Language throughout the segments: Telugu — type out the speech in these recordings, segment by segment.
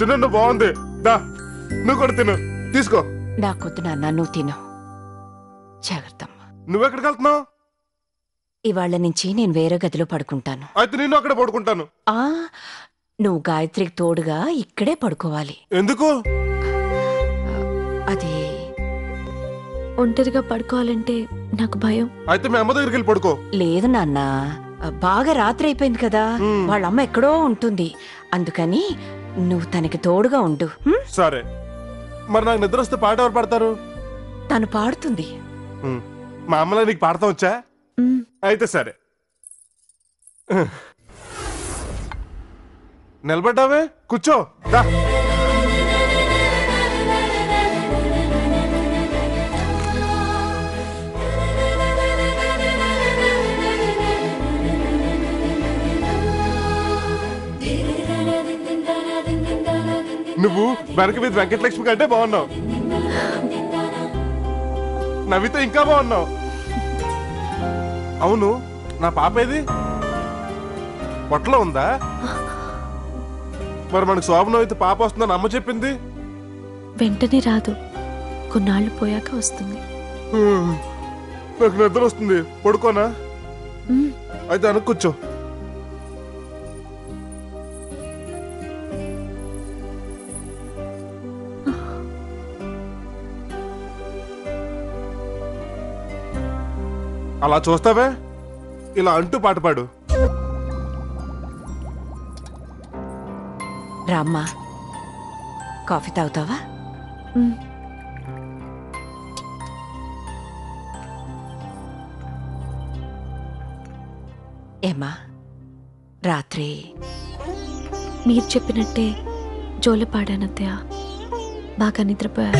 చిన్న బాగుంది దా నువ్వు కూడా తిను తీసుకో నాకొద్దు నాన్న నువ్వు తిను జాగ్రత్తమ్మ నువ్వెక్కడికి వెళ్తున్నావు ఇవాళ నుంచి నేను వేరే గదిలో పడుకుంటాను అయితే నేను అక్కడ పడుకుంటాను ఆ నువ్వు గాయత్రికి తోడుగా ఇక్కడే పడుకోవాలి ఎందుకు అది ఒంటరిగా పడుకోవాలంటే నాకు భయం అయితే మీ అమ్మ దగ్గరికి వెళ్ళి పడుకో లేదు నాన్న బాగా రాత్రి అయిపోయింది కదా హ్మ్. వాళ్ళ అమ్మ ఎక్కడో ఉంటుంది అందుకని నువ్వు తనకి తోడుగా ఉండు హ్మ్? సరే మరి నాకు నిద్ర వస్తే పాట ఎవరు పాడతారు తను పాడుతుంది ఉమ్. మా అమ్మలా నీకు పాడతాం వచ్చా మ్, అయితే సరే నిలబడ్డావే కూర్చో దా నువ్వు వెనక మీద వెంకటలక్ష్మి కంటే బాగున్నావు నవ్వితే ఇంకా బాగున్నావు అవును నా పాప ఏది పొట్టలో ఉందా మరి మనకు శోభనం అయితే పాప వస్తుందని అమ్మ చెప్పింది వెంటనే రాదు కొన్నాళ్ళు పోయాక వస్తుంది నాకు నిద్ర వస్తుంది పడుకోనా మ్, అయితే వెనక్కి కూర్చో అలా చూస్తావే ఇలా అంటూ పాట పాడు రామ్మా కాఫీ తాగుతావా మ్. ఏమ్మా రాత్రి మీరు చెప్పినట్టే జోల పాడానత్తయ్య బాగా నిద్రపోయారు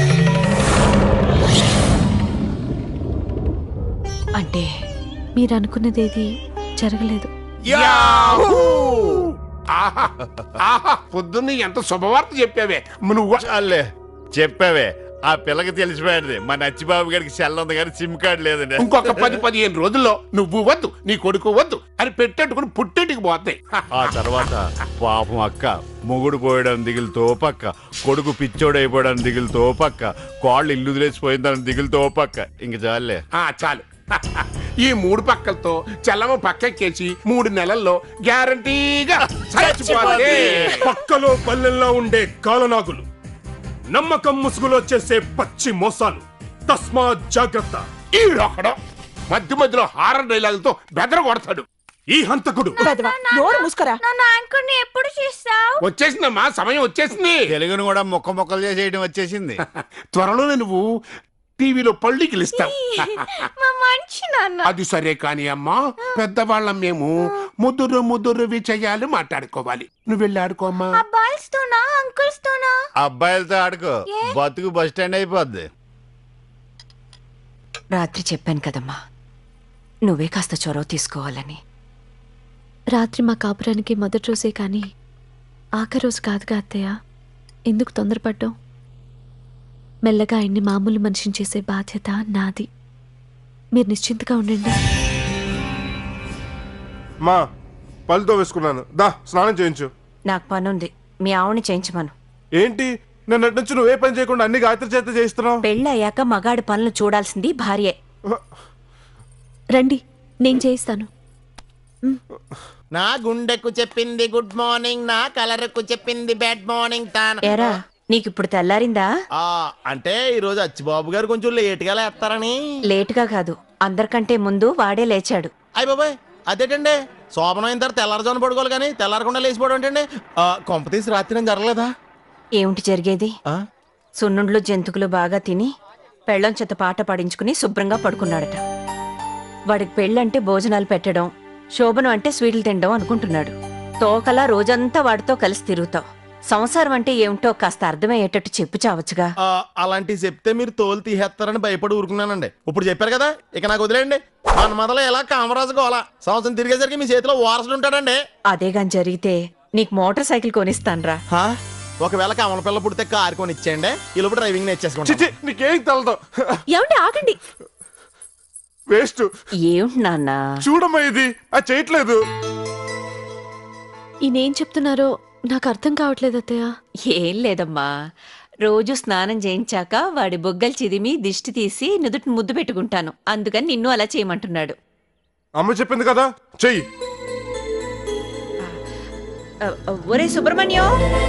అంటే మీరు అనుకున్నదేది జరగలేదు యాహూ! ఆహా ఆహా పొద్దున్న ఎంత శుభవార్త చెప్పావే నువ్వు చాలే చెప్పావే ఆ పిల్లకి తెలిసిపోయింది మా నచ్చిబాబు గారికి సెల్ ఉంది కానీ సిమ్ కార్డు లేదండి ఇంకొక పది పదిహేను రోజుల్లో నువ్వు వద్దు నీ కొడుకు వద్దు అని పెట్టేట్టుకుని పుట్టేటికి పోతాయి ఆ తర్వాత పాపం అక్క మొగుడు పోయడం దిగులుతో పక్క కొడుకు పిచ్చోడైపోవడం దిగులుతో పక్క కాళ్ళు ఇల్లు వదిలేసిపోయిందని దిగులుతో పక్క ఇంక చాలే ఆ చాలు ఈ మూడు పక్కలతో చల్లమ పక్కెక్కేసి మూడు నెలల్లో గ్యారంటీగా చచ్చిపోతే పక్కలో పల్లెల్లో ఉండే కాలనాగులు నమ్మకం ముసుగులో చేసే పచ్చి మోసాలు తస్మా జాగ్రత్త ఈడొక్కడు మధ్య మధ్యలో హారర్ డైలాగులతో బెదర కొడతాడు ఈ హంతకుడు నోరు మూసుకురా వచ్చేసిందమ్మా సమయం వచ్చేసింది తెలుగును కూడా మొక్క మొక్కలు చేసేయడం వచ్చేసింది త్వరలోనే నువ్వు టీవీలో పళ్ళు గెలుస్తావు అది సరే కాని అమ్మా పెద్దవాళ్ళం మేము ముదురు ముదురు విజయాలు మాట్లాడుకోవాలి నువ్వు వెళ్ళి ఆడుకో అమ్మా అబ్బాయిలతో ఆడుకో బతుకు బస్ స్టాండ్ అయిపోద్ది రాత్రి చెప్పాను కదమ్మా నువ్వే కాస్త చొరవ తీసుకోవాలని రాత్రి మా కాపురానికి మొదటి రోజే కానీ ఆఖరి రోజు కాదుగా అత్తయ్య ఎందుకు తొందరపడ్డావు మెల్లగా ఆయన్ని మామూలు మనిషిని చేసే బాధ్యత నాది మీరు నిశ్చింతగా ఉండండి మా పళ్ళుతో వేసుకున్నాను దా స్నానం చేయించు నాకు పనుంది మీ ఆవుని చేయించమను ఏంటి నిన్నటి నుంచి నువ్వే పని చేయకుండా అన్ని గాయత్రి చేత చేయిస్తున్నావు పెళ్ళయ్యాక మగాడి పనులు చూడాల్సింది భార్యే రండి నేను చేయిస్తాను నా గుండెకు చెప్పింది గుడ్ మార్నింగ్ నా కలర్కు చెప్పింది బ్యాడ్ మార్నింగ్ తాను ఎరా నీకిప్పుడు తెల్లారిందా ఆ, అంటే ఈ రోజు అచ్చిబాబు గారు కొంచెం లేట్ గా లేస్తారని లేటుగా కాదు అందరికంటే ముందు వాడే లేచాడు అయ్య బాబాయ్ అదేటండి శోభనం అయిన తర్వాత తెల్లారుజాను పడుకోవాలి కానీ తెల్లారకుండా లేచిపోవడం ఏంటండి ఆ, కొంప తీసి రాత్రి నేను జరగలేదా ఏమిటి జరిగేది ఆ? సున్నుండ్లు జంతుకులు బాగా తిని పెళ్ళం చేత పాట పాడించుకుని శుభ్రంగా పడుకున్నాడట వాడికి పెళ్ళంటే భోజనాలు పెట్టడం శోభనం అంటే స్వీట్లు తినడం అనుకుంటున్నాడు తోకలా రోజంతా వాడితో కలిసి తిరుగుతావు సంసారం అంటే ఏమిటో కాస్త అర్థమయ్యేటట్టు చెప్పు చావచ్చుగా ఆ, అలాంటివి చెప్తే మీరు తోలు తీసేస్తారని భయపడి ఊరుకున్నానండి ఇప్పుడు చెప్పారు కదా ఇక నాకు వదిలేండి మన మొదలు ఎలా కామరాజు గోల సంవత్సరం తిరిగేసరికి మీ చేతిలో వారసుడు ఉంటాడండి అదేగాని జరిగితే నీకు మోటార్ సైకిల్ కొనిస్తాన్రా హా? ఒకవేళ కమల పిల్ల పుడితే కారు కొని ఇచ్చేయండి ఈ లోపు డ్రైవింగ్ నేర్చేసుకుంటా చిచి నీకేం తెలదు ఏమండి ఆగండి వేస్ట్ ఏమిటి నాన్న చూడమ్మా ఇది అది చేయట్లేదు ఈయనేం చెప్తున్నారో నాకు అర్థం కావట్లేదు అత్తయ్య ఏం లేదమ్మా రోజు స్నానం చేయించాక వాడి బొగ్గలు చిదిమి దిష్టి తీసి నుదుటి ముద్దు పెట్టుకుంటాను అందుకని నిన్ను అలా చేయమంటున్నాడు అమ్మ చెప్పింది కదా చెయ్యి ఆ, ఆ, ఒరే సుబ్రహ్మణ్యం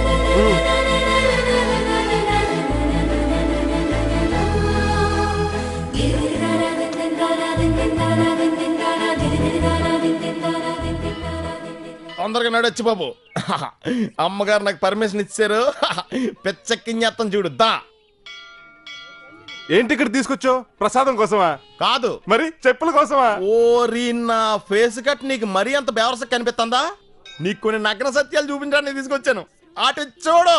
తొందరగా నడొచ్చు బాబు అమ్మగారు నాకు పర్మిషన్ ఇచ్చారు పెచ్చెక్కించేస్తాం చూడు దా ఏంటి ఇక్కడ తీసుకొచ్చావు ప్రసాదం కోసమా కాదు మరి చెప్పుల కోసమా ఓరి నా ఫేస్ కట్ నీకు మరీ అంత బేవరస కనిపిస్తుందా నీకు కొన్ని నగ్న సత్యాలు చూపించడానికి తీసుకొచ్చాను అటు చూడు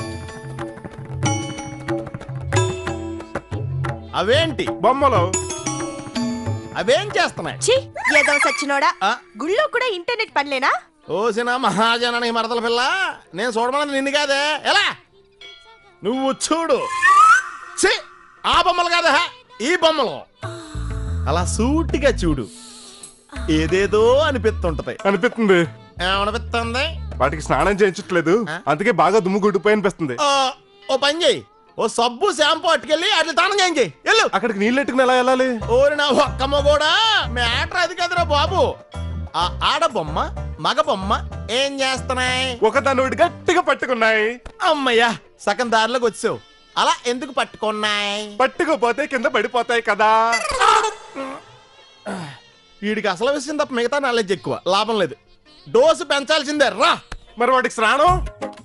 అవేంటి బొమ్మలు అవేం చేస్తున్నాయి ఛీ ఏదో సచ్చినోడా ఆ? గుళ్ళో కూడా ఇంటర్నెట్ పనిలేనా ఓసిన మహాజనానికి మరదల పిల్ల నేను చూడమన్నది నిన్ను కాదే ఎలా నువ్వు చూడు ఛీ ఆ బొమ్మలు కాదా ఈ బొమ్మలు అలా సూటిగా చూడు ఏదేదో అనిపిస్తుంటది అనిపిస్తుంది ఏమనిపిస్తుంది వాటికి స్నానం చేయించట్లేదు అందుకే బాగా దుమ్ము గుడ్డిపోయి అనిపిస్తుంది ఆ, ఓ పని చేయి ఓ సబ్బు షాంపూ అట్టుకెళ్ళి అట్లా తానం చేయించి వెళ్ళు అక్కడికి నీళ్ళు ఎట్టుకుని ఎలా వెళ్ళాలి ఓరి నా ఒక్కమ్మ కూడా మ్యాటర్ అది కదరా బాబు ఆ ఆడ బొమ్మ మగ బొమ్మ ఏం చేస్తున్నాయి ఒక దాని ఒకటి గట్టిగా పట్టుకున్నాయి అమ్మయ్యా సగం దారిలోకి వచ్చావు అలా ఎందుకు పట్టుకున్నాయి పట్టుకోపోతే కింద పడిపోతాయి కదా వీడికి అసలు విషయం తప్ప మిగతా నాలెడ్జ్ ఎక్కువ లాభం లేదు డోసు పెంచాల్సిందే రా మరి వాటికి స్నానం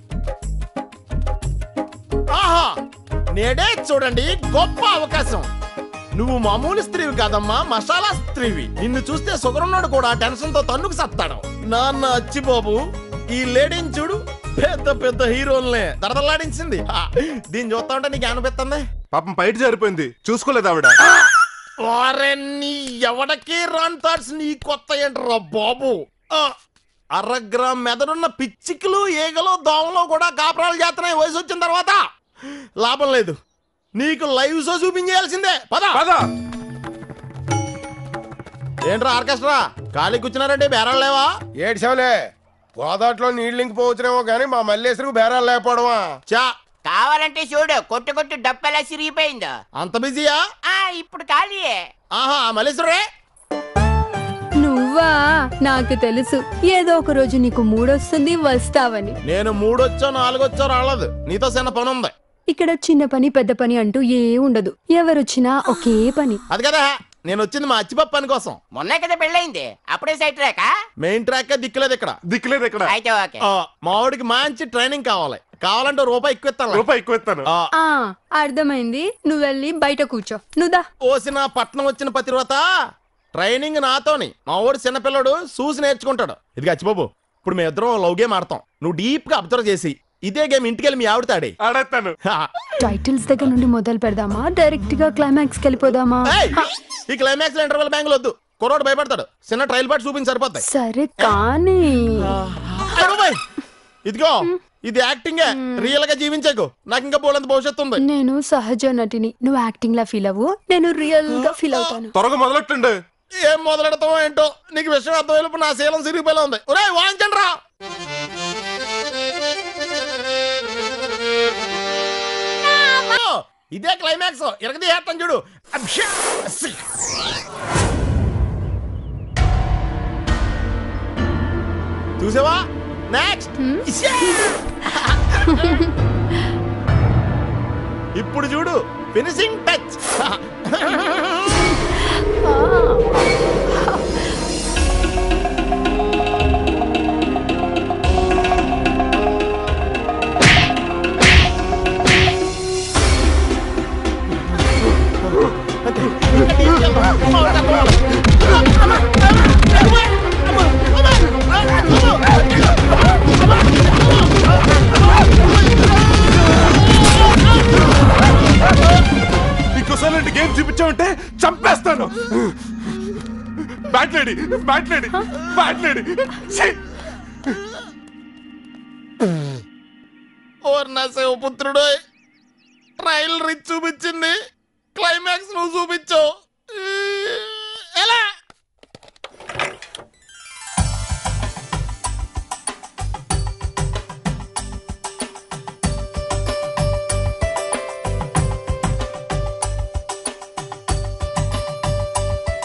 ఆహా నేడే చూడండి గొప్ప అవకాశం నువ్వు మామూలు స్త్రీవి కాదమ్మా మసాలా స్త్రీవి నిన్ను చూస్తే సుగరున్నాడు కూడా టెన్షన్ తో తన్నుకు సత్తాడు నాన్న అచ్చిబాబు ఈ లేడీని చూడు పెద్ద పెద్ద హీరోల్నే దరదలాడించింది హా, దీన్ని చూస్తా ఉంటే నీకు అనిపిస్తుంది పాపం బయట జారిపోయింది చూసుకోలేదు ఆవిడ వారే నీ ఎవడకి రాన్ థాట్స్ నీ కొత్త ఏంట్రా బాబు ఆ, అరగ్రామ్ మెదడున్న పిచ్చికలు ఈగలు దోమలు కూడా కాపురాలు చేస్తున్నాయి వయసు వచ్చిన తర్వాత లాభం లేదు నీకు లైవ్ షో చూపించేయాల్సిందే పద పద ఏంట్రా ఆర్కెస్ట్రా ఖాళీ కూర్చున్నారంటే బేరాలు లేవా ఏడ్చావులే గోదాట్లో నీళ్ళు ఇంకిపోవచ్చునేమో కానీ మా మల్లేశ్వరికి బేరాలు లేకపోవడమా చా కావాలంటే చూడు కొట్టు కొట్టు డప్పెలా సిరిగిపోయిందో అంత బిజీయా ఆ ఇప్పుడు ఖాళీయే ఆహా మల్లేశ్వరే నువ్వా నాకు తెలుసు ఏదో ఒక రోజు నీకు మూడొస్తుంది వస్తావని నేను మూడొచ్చో నాలుగొచ్చో రాలేదు నీతో చిన్న పని ఉంది ఇక్కడ చిన్న పని పెద్ద పని అంటూ ఏ ఉండదు ఎవరొచ్చినా ఒకే పని అది కదా నేను వచ్చింది మా అచ్చిపప్పు పని కోసం మొన్నే కదా పెళ్ళయింది అప్పుడే సైట్ రాక మెయిన్ ట్రాక్ దిక్కులేదు ఇక్కడ దిక్కులేదు ఇక్కడ అయితే ఓకే ఆ, మావాడికి మంచి ట్రైనింగ్ కావాలి కావాలంటే ఓ రూపాయి ఎక్కువ ఇస్తాను రూపాయి ఎక్కువ ఇస్తాను ఆ అర్థమైంది నువ్వు వెళ్ళి బయట కూర్చో నువ్వుదా ఓసిన పట్నం వచ్చిన పతివ్రత ట్రైనింగ్ నాతోని మా వాడు చిన్నపిల్లడు చూసి నేర్చుకుంటాడు ఇది అచ్చిబాబు ఇప్పుడు మేము ఇద్దరం లవ్ గేమ్ ఆడతాం నువ్వు డీప్ గా అబ్జర్వ్ చేసి ఇదే గేమ్ ఇంటికెళ్ళి మీ ఆవిడ తాడే ఆడేస్తాను టైటిల్స్ దగ్గర నుండి మొదలు పెడదామా డైరెక్ట్ గా క్లైమాక్స్ వెళ్ళిపోదామా ఏయ్! ఈ క్లైమాక్స్ ఇంటర్వెల్ బ్యాంక్ వద్దు కుర్రోడు భయపడతాడు చిన్న ట్రైల్ పాటు చూపించి సరిపోతాయి సరే కానీ అయ్య బాబోయ్! ఇదిగో ఇది యాక్టింగే రియల్ గా జీవించకు నాకు ఇంకా బోలంత భవిష్యత్తు ఉంది నేను సహజ నటిని నువ్వు యాక్టింగ్ లా ఫీల్ అవ్వు నేను రియల్ గా ఫీల్ అవుతాను త్వరగా మొదలెట్టండి ఏం మొదలెడతావో ఏంటో నీకు విషయం అర్థమైనప్పుడు నా శీలం సిరిగిపోయేలా ఉంది ఒరే వాయించండి రా ఇదే క్లైమాక్స్ ఇరగది చేస్తాను చూడు అబ్షా! సి. చూసావా నెక్స్ట్ ఇప్పుడు చూడు ఫినిషింగ్ టచ్ ఇంకోసారి ఇలాంటి గేమ్ చూపించామంటే చంపేస్తాను bat lady bat lady bat lady ఛీ! ఓర్ నా శివపుత్రుడు ట్రైల్ రిచ్ చూపించింది క్లైమాక్స్ నువ్వు చూపించావు ఎలా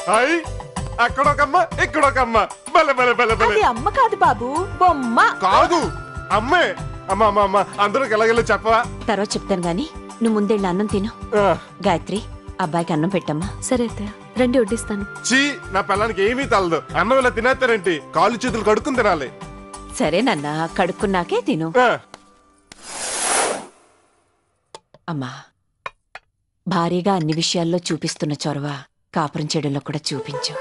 అయ్ అక్కడ ఒక అమ్మ ఇక్కడ ఒక అమ్మ బలే బలే బలే బలే అది అమ్మ కాదు బాబు బొమ్మ కాదు అమ్మే అమ్మ అమ్మ అమ్మ అందరికి ఎలాగెళ్ళో చెప్పవా తర్వాత చెప్తాను గాని నువ్వు ముందెళ్ళి అన్నం తిను ఆ, గాయత్రి అబ్బాయికి అన్నం పెట్టమ్మా సరే అత్తయ్య రండి వడ్డిస్తాను చీ నా పిల్లానికి ఏమీ తలదు అన్నం ఇలా తినేస్తారేంటి కాళ్ళు చేతులు కడుక్కుని తినాలి సరే నాన్న కడుక్కున్నాకే తిను ఆ, అమ్మా భారీగా అన్ని విషయాల్లో చూపిస్తున్న చొరవ కాపురం చెడుల్లో కూడా చూపించు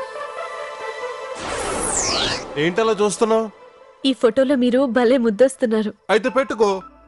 ఏంటలా చూస్తున్నావు ఈ ఫోటోలో మీరు భలే ముద్దొస్తున్నారు అయితే పెట్టుకో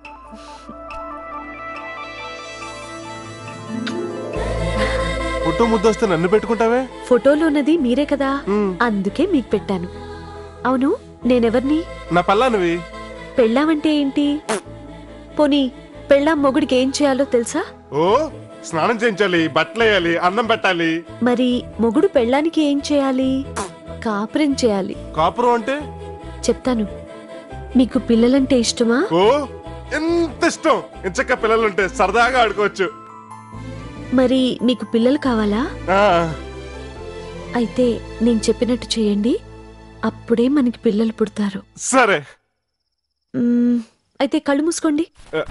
పుట్టు ముద్దొస్తే నన్ను పెట్టుకుంటావే ఫోటోలో ఉన్నది మీరే కదా అందుకే మీకు పెట్టాను అవును నేనెవర్ని నా పల్లానివి పెళ్ళామంటే ఏంటి పోనీ పెళ్ళాం మొగుడికి ఏం చేయాలో తెలుసా ఓ స్నానం చేయించాలి బట్టలు వేయాలి అన్నం పెట్టాలి మరి మొగుడు పెళ్ళానికి ఏం చేయాలి కాపురం చేయాలి కాపురం అంటే చెప్తాను మీకు పిల్లలంటే ఇష్టమా ఓ ఎంత ఇష్టం ఇంచక్క పిల్లలుంటే సరదాగా ఆడుకోవచ్చు మరి మీకు పిల్లలు కావాలా ఆ, అయితే నేను చెప్పినట్టు చేయండి అప్పుడే మనకి పిల్లలు పుడతారు సరే మ్మ్, అయితే కళ్ళు మూసుకోండి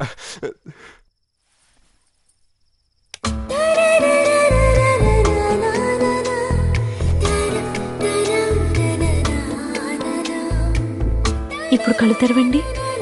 ఇప్పుడు కళ్ళు తెరవండి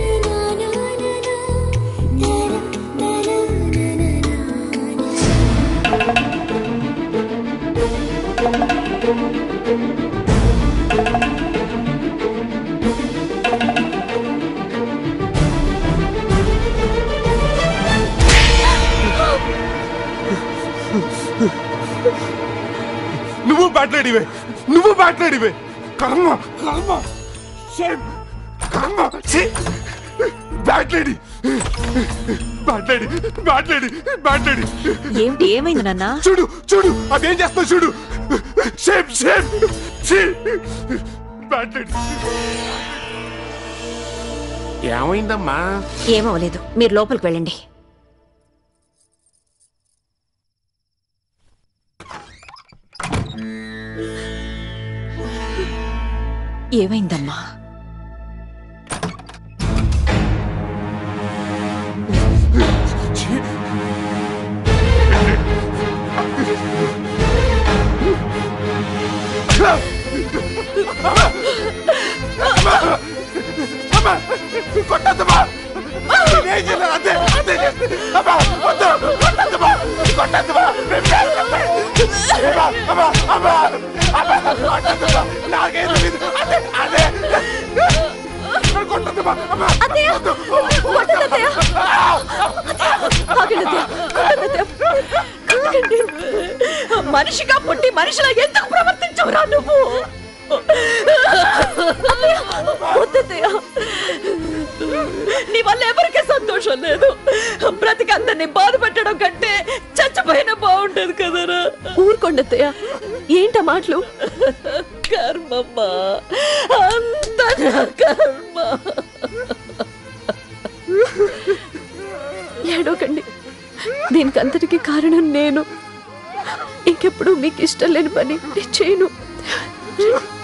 నువ్వు బాట్లాడివే నువ్వు బాట్లాడివే కర్మ కర్మ షేమ్, కర్మ ఛీ! బాట్లాడి బాట్లాడి బాట్లాడి బాట్లాడి ఏమిటి ఏమైంది నాన్న చూడు చూడు అదేం చేస్తావు చూడు షేమ్ షేమ్ ఛీ! బాట్లాడి ఏమైందమ్మా ఏమవలేదు మీరు లోపలికి వెళ్ళండి ఏమైందమ్మా అమ్మా కొట్టద్దమ్మా నేనేం చేయలేదు అదే అదే చేస్తుంది. అమ్మా వద్దు కొట్టద్దమ్మా కొట్టద్దమ్మా నేను చేస్తాను. అమ్మా అమ్మా అమ్మా అమ్మా కొట్టద్దమ్మా నాకేం తెలీదు అదే అదే కొట్టద్దమ్మా అమ్మా వద్దు. మనిషిగా పుట్టి మనిషిలా ఎందుకు ప్రవర్తించవురా నువ్వు వద్దతయ్య. నీ వల్ల ఎవరికీ సంతోషం లేదు బ్రతికి అందరినీ బాధ పెట్టడం కంటే చచ్చిపోయినా బాగుండేది కదరా ఊరుకోండి అత్తయ్య ఏంట మాటలు కర్మమ్మా అంత నా కర్మ ఏడవకండి దీనికి అంతటికి కారణం నేను ఇంకెప్పుడు మీకు ఇష్టం లేని పని నేను చేయను